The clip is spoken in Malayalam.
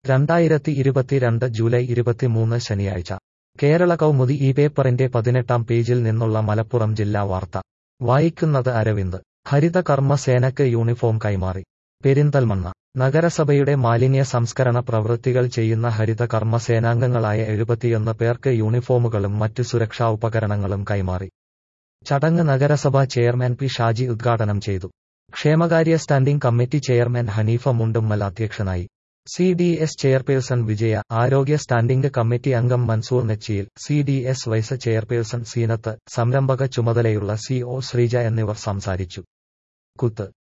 രണ്ടായിരത്തി ഇരുപത്തിരണ്ട് ജൂലൈ ഇരുപത്തിമൂന്ന് ശനിയാഴ്ച കേരള കൗമുദി ഈ പേപ്പറിന്റെ പതിനെട്ടാം പേജിൽ നിന്നുള്ള മലപ്പുറം ജില്ലാ വാർത്ത വായിക്കുന്നത് അരവിന്ദ് ഹരിത കർമ്മ സേനയ്ക്ക് യൂണിഫോം കൈമാറി പെരിന്തൽമണ്ണ നഗരസഭയുടെ മാലിന്യ സംസ്കരണ പ്രവൃത്തികൾ ചെയ്യുന്ന ഹരിത കർമ്മ സേനാംഗങ്ങളായ എഴുപത്തിയൊന്ന് പേർക്ക് യൂണിഫോമുകളും മറ്റു സുരക്ഷാ ഉപകരണങ്ങളും കൈമാറി ചടങ്ങ് നഗരസഭാ ചെയർമാൻ പി ഷാജി ഉദ്ഘാടനം ചെയ്തു ക്ഷേമകാര്യ standing committee chairman Haneefa Mundummal അധ്യക്ഷനായി C D S chairperson Vijaya ആരോഗ്യ സ്റ്റാൻഡിംഗ് കമ്മിറ്റി അംഗം Mansoor Nechiyil C D S vice chairperson Seenath സംരംഭക ചുമതലയുള്ള സി ഒ ശ്രീജ എന്നിവർ സംസാരിച്ചു കുത്ത്